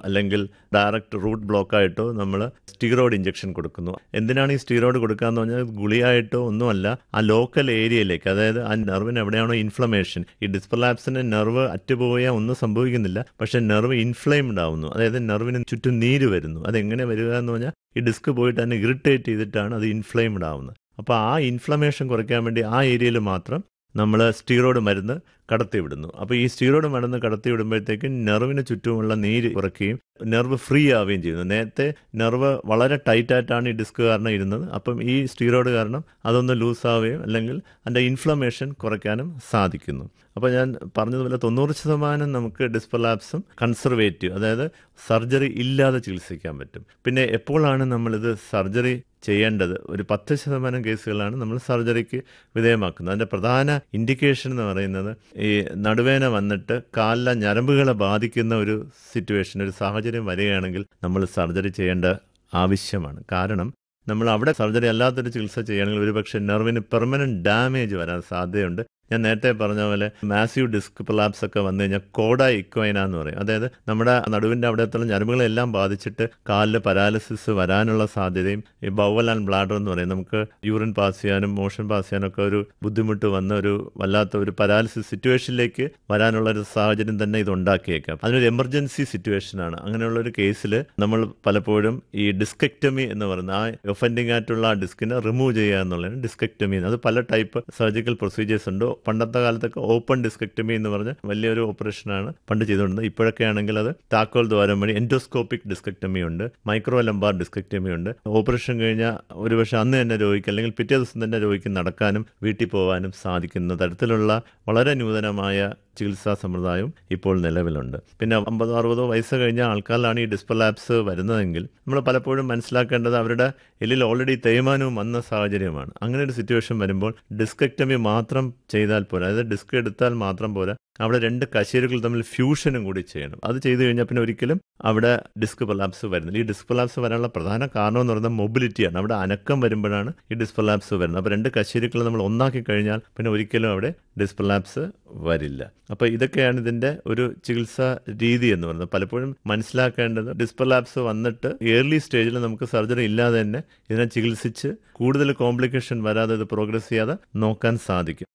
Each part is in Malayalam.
അല്ലെങ്കിൽ ഡയറക്റ്റ് റൂട്ട് ബ്ലോക്കായിട്ടോ നമ്മൾ സ്റ്റീറോയിഡ് ഇഞ്ചക്ഷൻ കൊടുക്കുന്നു എന്തിനാണ് ഈ സ്റ്റീറോയിഡ് കൊടുക്കാന്ന് പറഞ്ഞാൽ ഗുളിയായിട്ടോ ഒന്നുമല്ല ആ ലോക്കൽ ഏരിയയിലേക്ക് അതായത് ആ നെർവിന് എവിടെയാണോ ഇൻഫ്ലമേഷൻ ഈ ഡിസ്പ്ലാപ്സിന് നെർവ് അറ്റുപോയാൽ ഒന്നും സംഭവിക്കുന്നില്ല പക്ഷെ നെർവ് ഇൻഫ്ലെയിംഡ് ആവുന്നു അതായത് നെർവിന് ചുറ്റും നീര് വരുന്നു അതെങ്ങനെ വരിക എന്ന് പറഞ്ഞാൽ ഈ ഡിസ്ക് പോയിട്ട് അതിനെ ഇറിറ്റേറ്റ് ചെയ്തിട്ടാണ് അത് ഇൻഫ്ലെയിംഡ് ആവുന്നത് അപ്പോൾ ആ ഇൻഫ്ലമേഷൻ കുറയ്ക്കാൻ വേണ്ടി ആ ഏരിയയിൽ മാത്രം നമ്മൾ സ്റ്റീറോയിഡ് മരുന്ന് കടത്തിവിടുന്നു അപ്പോൾ ഈ സ്റ്റീറോയിഡ് മരുന്ന് കടത്തിവിടുമ്പോഴത്തേക്കും നെർവിന് ചുറ്റുമുള്ള നീര് കുറയ്ക്കുകയും നെർവ് ഫ്രീ ആവുകയും ചെയ്യുന്നു നേരത്തെ നെർവ് വളരെ ടൈറ്റായിട്ടാണ് ഈ ഡിസ്ക് കാരണം ഇരുന്നത് അപ്പം ഈ സ്റ്റീറോയിഡ് കാരണം അതൊന്ന് ലൂസ് ആവുകയും അല്ലെങ്കിൽ അതിൻ്റെ ഇൻഫ്ലമേഷൻ കുറയ്ക്കാനും സാധിക്കുന്നു അപ്പോൾ ഞാൻ പറഞ്ഞതുപോലെ തൊണ്ണൂറ് ശതമാനം നമുക്ക് ഡിസ്പലാപ്സും കൺസർവേറ്റീവ് അതായത് സർജറി ഇല്ലാതെ ചികിത്സിക്കാൻ പറ്റും പിന്നെ എപ്പോഴാണ് നമ്മളിത് സർജറി ചെയ്യേണ്ടത് ഒരു പത്ത് ശതമാനം കേസുകളാണ് നമ്മൾ സർജറിക്ക് വിധേയമാക്കുന്നത് അതിൻ്റെ പ്രധാന ഇൻഡിക്കേഷൻ എന്ന് പറയുന്നത് ഈ നടുവേന വന്നിട്ട് കാലിലെ ഞരമ്പുകളെ ബാധിക്കുന്ന ഒരു സിറ്റുവേഷൻ ഒരു സാഹചര്യം വരികയാണെങ്കിൽ നമ്മൾ സർജറി ചെയ്യേണ്ട ആവശ്യമാണ് കാരണം നമ്മൾ അവിടെ സർജറി അല്ലാത്തൊരു ചികിത്സ ചെയ്യുകയാണെങ്കിൽ ഒരുപക്ഷെ നെർവിന് പെർമനന്റ് ഡാമേജ് വരാൻ സാധ്യതയുണ്ട് ഞാൻ നേരത്തെ പറഞ്ഞ പോലെ മാസീവ് ഡിസ്ക് പ്രലാപ്സ് ഒക്കെ വന്നു കഴിഞ്ഞാൽ കോഡ ഇക്വൈന എന്ന് പറയും അതായത് നമ്മുടെ നടുവിൻ്റെ അവിടത്തുള്ള ഞരമ്പുകളെല്ലാം ബാധിച്ചിട്ട് കാലിൽ പരാലിസിസ് വരാനുള്ള സാധ്യതയും ഈ ബൗവൽ ആൻഡ് ബ്ലാഡർ എന്ന് പറയും നമുക്ക് യൂറിൻ പാസ് ചെയ്യാനും മോഷൻ പാസ് ചെയ്യാനും ഒക്കെ ഒരു ബുദ്ധിമുട്ട് വന്ന ഒരു വല്ലാത്ത ഒരു പരാലിസിസ് സിറ്റുവേഷനിലേക്ക് വരാനുള്ള ഒരു സാഹചര്യം തന്നെ ഇത് ഉണ്ടാക്കിയേക്കാം അതിനൊരു എമർജൻസി സിറ്റുവേഷനാണ് അങ്ങനെയുള്ള ഒരു കേസിൽ നമ്മൾ പലപ്പോഴും ഈ ഡിസ്കെക്ടമി എന്ന് പറയുന്ന ആ ഒഫൻഡിങ് ആയിട്ടുള്ള ആ ഡിസ്കിനെ റിമൂവ് ചെയ്യുക എന്നുള്ളതാണ് ഡിസ്കെക്ടമി അത് പല ടൈപ്പ് സർജിക്കൽ പ്രൊസീജിയേഴ്സ് ഉണ്ട് പണ്ടത്തെ കാലത്തൊക്കെ ഓപ്പൺ ഡിസ്കെക്ടമി എന്ന് പറഞ്ഞ വലിയൊരു ഓപ്പറേഷനാണ് പണ്ട് ചെയ്തുകൊണ്ടിരുന്നത് ഇപ്പോഴൊക്കെ ആണെങ്കിൽ അത് താക്കോൽ ദ്വാരം വഴി എൻഡോസ്കോപ്പിക് ഡിസ്കെക്ടമി ഉണ്ട് മൈക്രോ ലംബാർ ഡിസ്കെക്ടമി ഉണ്ട് ഓപ്പറേഷൻ കഴിഞ്ഞാൽ ഒരുപക്ഷെ അന്ന് തന്നെ രോഗിക്ക് അല്ലെങ്കിൽ പിറ്റേ ദിവസം തന്നെ രോഗിക്ക് നടക്കാനും വീട്ടിൽ പോകാനും സാധിക്കുന്ന തരത്തിലുള്ള വളരെ നൂതനമായ ചികിത്സാ സമ്പ്രദായം ഇപ്പോൾ നിലവിലുണ്ട് പിന്നെ അമ്പതോ അറുപതോ വയസ്സ് കഴിഞ്ഞ ആൾക്കാരിലാണ് ഈ ഡിസ്പലാപ്സ് വരുന്നതെങ്കിൽ നമ്മൾ പലപ്പോഴും മനസ്സിലാക്കേണ്ടത് അവരുടെ എല്ലിൽ ഓൾറെഡി തേയ്മാനവും വന്ന സാഹചര്യമാണ് അങ്ങനെ ഒരു സിറ്റുവേഷൻ വരുമ്പോൾ ഡിസ്കെക്ടമി മാത്രം ചെയ്താൽ പോരാ അതായത് ഡിസ്ക് എടുത്താൽ മാത്രം പോരാ അവിടെ രണ്ട് കശേരുകൾ തമ്മിൽ ഫ്യൂഷനും കൂടി ചെയ്യണം അത് ചെയ്തു കഴിഞ്ഞാൽ പിന്നെ ഒരിക്കലും അവിടെ ഡിസ്ക് പ്രലാപ്സ് വരുന്നില്ല ഈ ഡിസ്ക് പ്രലാപ്സ് വരാനുള്ള പ്രധാന കാരണം എന്ന് പറയുന്നത് മൊബിലിറ്റിയാണ് അവിടെ അനക്കം വരുമ്പോഴാണ് ഈ ഡിസ്ക് പ്രലാപ്സ് വരുന്നത് അപ്പോൾ രണ്ട് കശേരുക്കൾ നമ്മൾ ഒന്നാക്കി കഴിഞ്ഞാൽ പിന്നെ ഒരിക്കലും അവിടെ ഡിസ്ക് പ്രലാപ്സ് വരില്ല അപ്പോൾ ഇതൊക്കെയാണ് ഇതിൻ്റെ ഒരു ചികിത്സാ രീതി എന്ന് പറയുന്നത് പലപ്പോഴും മനസ്സിലാക്കേണ്ടത് ഡിസ്ക് പ്രലാപ്സ് വന്നിട്ട് ഏർലി സ്റ്റേജിൽ നമുക്ക് സർജറി ഇല്ലാതെ തന്നെ ഇതിനെ ചികിത്സിച്ച് കൂടുതൽ കോംപ്ലിക്കേഷൻ വരാതെ ഇത് പ്രോഗ്രസ് ചെയ്യാതെ നോക്കാൻ സാധിക്കും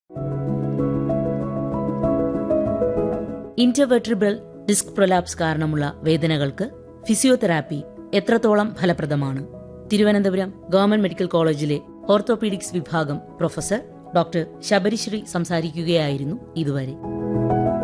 ഇന്റർവെർട്രിബിൾ ഡിസ്ക് പ്രൊലാപ്സ് കാരണമുള്ള വേദനകൾക്ക് ഫിസിയോതെറാപ്പി എത്രത്തോളം ഫലപ്രദമാണ് തിരുവനന്തപുരം ഗവൺമെന്റ് മെഡിക്കൽ കോളേജിലെ ഓർത്തോപീഡിക്സ് വിഭാഗം പ്രൊഫസർ ഡോക്ടർ ശബരിശ്രീ സംസാരിക്കുകയായിരുന്നു ഇതുവരെ